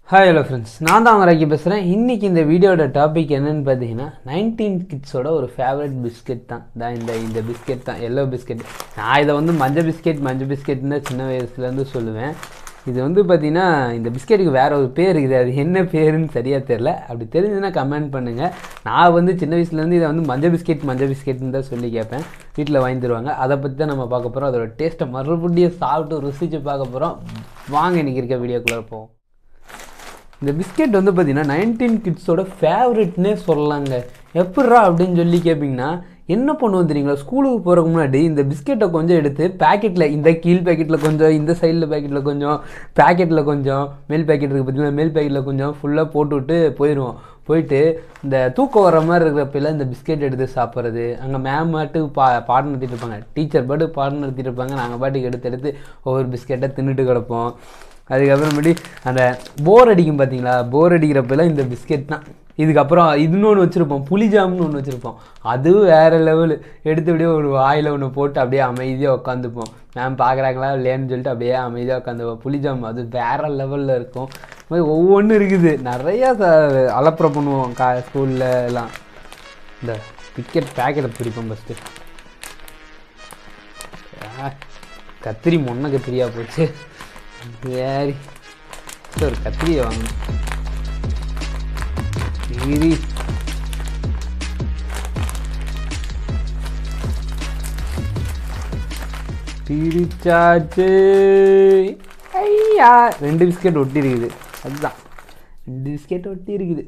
Hi hello friends நான் தான் ராக்கி பேசுகிறேன் இன்றைக்கி இந்த வீடியோட டாபிக் என்னன்னு பார்த்தீங்கன்னா நைன்டீன் கிட்ஸோட ஒரு ஃபேவரட் பிஸ்கெட் தான் தான் இந்த இந்த பிஸ்கெட் தான் எல்லோ பிஸ்கெட் நான் இதை வந்து மஞ்சள் பிஸ்கெட் மஞ்சள் பிஸ்கெட்னு தான் சின்ன வயசுலேருந்து சொல்லுவேன் இது வந்து பார்த்தீங்கன்னா இந்த பிஸ்கெட்டுக்கு வேற ஒரு பேர் இருக்குது அது என்ன பேருன்னு சரியாக தெரில அப்படி தெரிஞ்சுன்னா கமெண்ட் பண்ணுங்கள் நான் வந்து சின்ன வயசுலேருந்து இதை வந்து மஞ்சள் பிஸ்கெட் மஞ்சள் பிஸ்கெட்னு தான் சொல்லி கேட்பேன் வீட்டில் வாங்கி தருவாங்க அதை பற்றி தான் நம்ம பார்க்க போகிறோம் அதோட டேஸ்ட்டை மறுபடியும் சாப்பிட்டு ருசித்து பார்க்க போகிறோம் வாங்க இன்றைக்கி இருக்க வீடியோக்குள்ளே போவோம் இந்த பிஸ்கெட் வந்து பார்த்தீங்கன்னா நைன்டீன் கிட்ஸோட ஃபேவரெட்னே சொல்லலாங்க எப்பட்றா அப்படின்னு சொல்லி கேட்பீங்கன்னா என்ன பண்ணுவோம் தெரியுங்களா ஸ்கூலுக்கு போகிறதுக்கு முன்னாடி இந்த பிஸ்கெட்டை கொஞ்சம் எடுத்து பேக்கெட்டில் இந்த கீழ் பேக்கெட்டில் கொஞ்சம் இந்த சைடில் பேக்கெட்டில் கொஞ்சம் பேக்கெட்டில் கொஞ்சம் மேல் பேக்கெட் இருக்குது பார்த்தீங்கன்னா மேல் பேக்கெட்டில் கொஞ்சம் ஃபுல்லாக போட்டு விட்டு போயிடுவோம் போயிட்டு இந்த தூக்கம் வர மாதிரி இருக்கிறப்பெல்லாம் இந்த பிஸ்கெட் எடுத்து சாப்பிட்றது அங்கே மேம் பாட்டுக்கு பா பாடம் நடத்திட்டு இருப்பாங்க டீச்சர் பாட்டு பாடம் நடத்திட்டு இருப்பாங்க நாங்கள் பாட்டுக்கு எடுத்து எடுத்து ஒவ்வொரு பிஸ்கெட்டை தின்னுட்டு கிடப்போம் அதுக்கப்புறமேட்டி அந்த போர் அடிக்கும் பார்த்தீங்களா போர் அடிக்கிறப்பெல்லாம் இந்த பிஸ்கெட் தான் இதுக்கப்புறம் இன்னொன்று வச்சுருப்போம் புளிஜாம்னு ஒன்று வச்சுருப்போம் அதுவும் வேறு லெவலு எடுத்து அப்படியே ஒரு வாயில் ஒன்று போட்டு அப்படியே அமைதியாக உட்காந்துப்போம் மேம் பார்க்குறாங்களா இல்லையான்னு சொல்லிட்டு அப்படியே அமைதியாக உட்காந்துப்போம் புளிஜாம் அது வேறு லெவலில் இருக்கும் இது மாதிரி ஒவ்வொன்றும் இருக்குது நிறையா ச அலப்புற பண்ணுவோம் கா ஸ்கூலில் எல்லாம் இந்த பிக்கெட் பேக்கெட்டை பிடிப்போம் ஃபஸ்ட்டு கத்திரி மொன்ன கத்திரியாக போச்சு சரி ஒரு கத்திரியை வாங்கணும் சரி பிரிச்சாச்சு ஐயா ரெண்டு பிஸ்கெட் ஒட்டி இருக்குது அதுதான் ரெண்டு பிஸ்கெட் ஒட்டி இருக்குது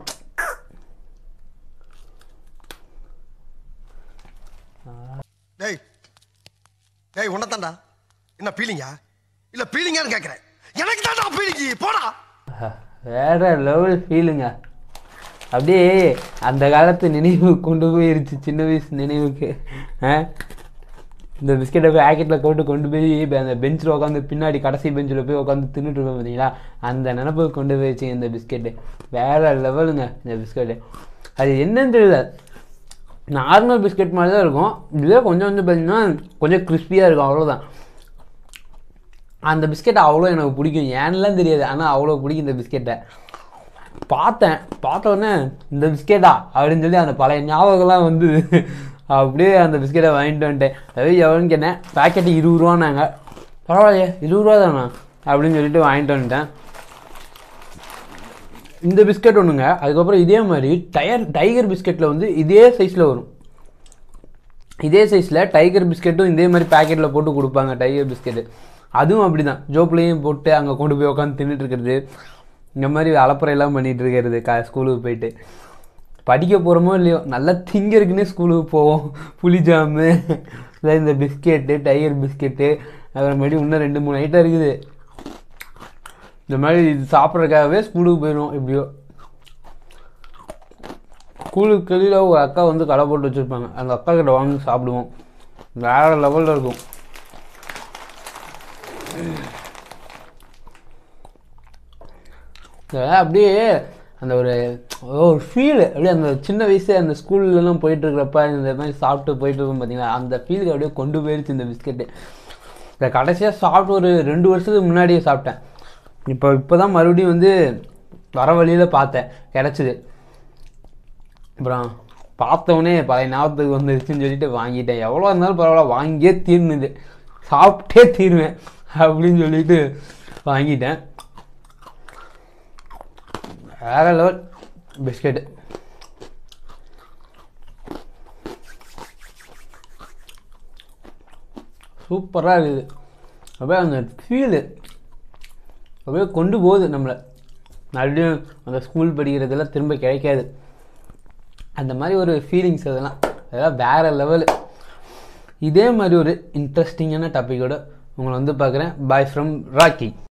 டேய் டேய் உன்னதாண்டா என்ன பீலிங்கா இல்ல பீலிங்கான்னு கேக்குறேன் எனக்கு தான்டா பீலிங்கி போடா ஆஹா, வேற லெவல் ஃபீலுங்க அப்படியே அந்த காலத்து நினைவு கொண்டு போயிருச்சு சின்ன வயசு நினைவுக்கு ஆ? இந்த பிஸ்கெட்டை பேக்கெட்டில் போட்டு கொண்டு போய் இப்ப அந்த பெஞ்சில் உட்காந்து பின்னாடி கடைசி பெஞ்சில் போய் உட்காந்து தின்னுட்டு இருப்போம் பார்த்தீங்களா அந்த நினப்புக்கு கொண்டு போயிடுச்சு இந்த பிஸ்கெட்டு வேற லெவலுங்க இந்த பிஸ்கெட்டு அது என்னன்னு தெரியல நார்மல் பிஸ்கெட் மாதிரி தான் இருக்கும் இதுவே கொஞ்சம் கொஞ்சம் பார்த்தீங்கன்னா கொஞ்சம் கிறிஸ்பியாக இருக்கும் அவ்வளோதான் அந்த பிஸ்கெட்டை அவ்வளோ எனக்கு பிடிக்கும் ஏன்லாம் தெரியாது ஆனால் அவ்வளோ பிடிக்கும் இந்த பிஸ்கெட்டை பார்த்தேன் பார்த்த உடனே இந்த பிஸ்கெட்டா அப்படின்னு சொல்லி அந்த பழைய ஞாபகம்லாம் வந்து அப்படியே அந்த பிஸ்கெட்டை வாங்கிட்டு வந்துட்டேன் அது எவ்வளோன்னு கேட்டேன் பேக்கெட்டு இருபது ரூபான்னாங்க பரவாயில்லையே இருபது ரூபா தானா அப்படின்னு சொல்லிட்டு வாங்கிட்டு வந்துட்டேன் இந்த பிஸ்கெட் ஒன்றுங்க அதுக்கப்புறம் இதே மாதிரி டயர் டைகர் பிஸ்கெட்டில் வந்து இதே சைஸில் வரும் இதே சைஸில் டைகர் பிஸ்கெட்டும் இதே மாதிரி பேக்கெட்டில் போட்டு கொடுப்பாங்க டைகர் பிஸ்கெட்டு அதுவும் அப்படி தான் ஜோப்லேயும் போட்டு அங்கே கொண்டு போய் உட்காந்து தின்னுட்டு இருக்கிறது இந்த மாதிரி அலப்புறையெல்லாம் பண்ணிகிட்டு இருக்கிறது கா ஸ்கூலுக்கு போயிட்டு படிக்க போகிறோமோ இல்லையோ நல்லா திங்கறதுக்குன்னே ஸ்கூலுக்கு போவோம் புளி ஜாமு இல்லை இந்த பிஸ்கெட்டு டைகர் பிஸ்கெட்டு அப்புறமேட்டு இன்னும் ரெண்டு மூணு ஐட்டம் இருக்குது இந்த மாதிரி இது சாப்பிட்றதுக்காகவே ஸ்கூலுக்கு போயிடுவோம் எப்படியோ ஸ்கூலுக்கு வெளியில் ஒரு அக்கா வந்து கடை போட்டு வச்சுருப்பாங்க அந்த அக்கா கிட்ட வாங்கி சாப்பிடுவோம் வேறு லெவலில் இருக்கும் இந்த அப்படியே அந்த ஒரு ஒரு ஃபீல் அப்படியே அந்த சின்ன வயசு அந்த ஸ்கூல்லலாம் போயிட்டு இருக்கிறப்ப இந்த மாதிரி சாப்பிட்டு போயிட்டு இருக்கும் பார்த்தீங்களா அந்த ஃபீலுக்கு அப்படியே கொண்டு போயிருச்சு இந்த பிஸ்கெட்டு இந்த கடைசியாக சாப்பிட்டு ஒரு ரெண்டு வருஷத்துக்கு முன்னாடியே சாப்பிட்டேன் இப்போ இப்போ தான் மறுபடியும் வந்து வர வழியில் பார்த்தேன் கிடச்சிது அப்புறம் பார்த்தவொடனே பழைய ஞாபகத்துக்கு வந்துருச்சுன்னு சொல்லிட்டு வாங்கிட்டேன் எவ்வளோ இருந்தாலும் பரவாயில்ல வாங்கியே தீர்னுது சாப்பிட்டே தீருவேன் அப்படின்னு சொல்லிட்டு வாங்கிட்டேன் வேற லெவல் பிஸ்கெட்டு சூப்பராக இருக்குது அப்படியே அந்த ஃபீலு அப்படியே கொண்டு போகுது நம்மளை மறுபடியும் அந்த ஸ்கூல் படிக்கிறதெல்லாம் திரும்ப கிடைக்காது அந்த மாதிரி ஒரு ஃபீலிங்ஸ் அதெல்லாம் அதெல்லாம் வேறு லெவலு இதே மாதிரி ஒரு இன்ட்ரெஸ்டிங்கான டாப்பிக்கோட உங்களை வந்து பார்க்குறேன் பாய் ஃப்ரம் ராக்கி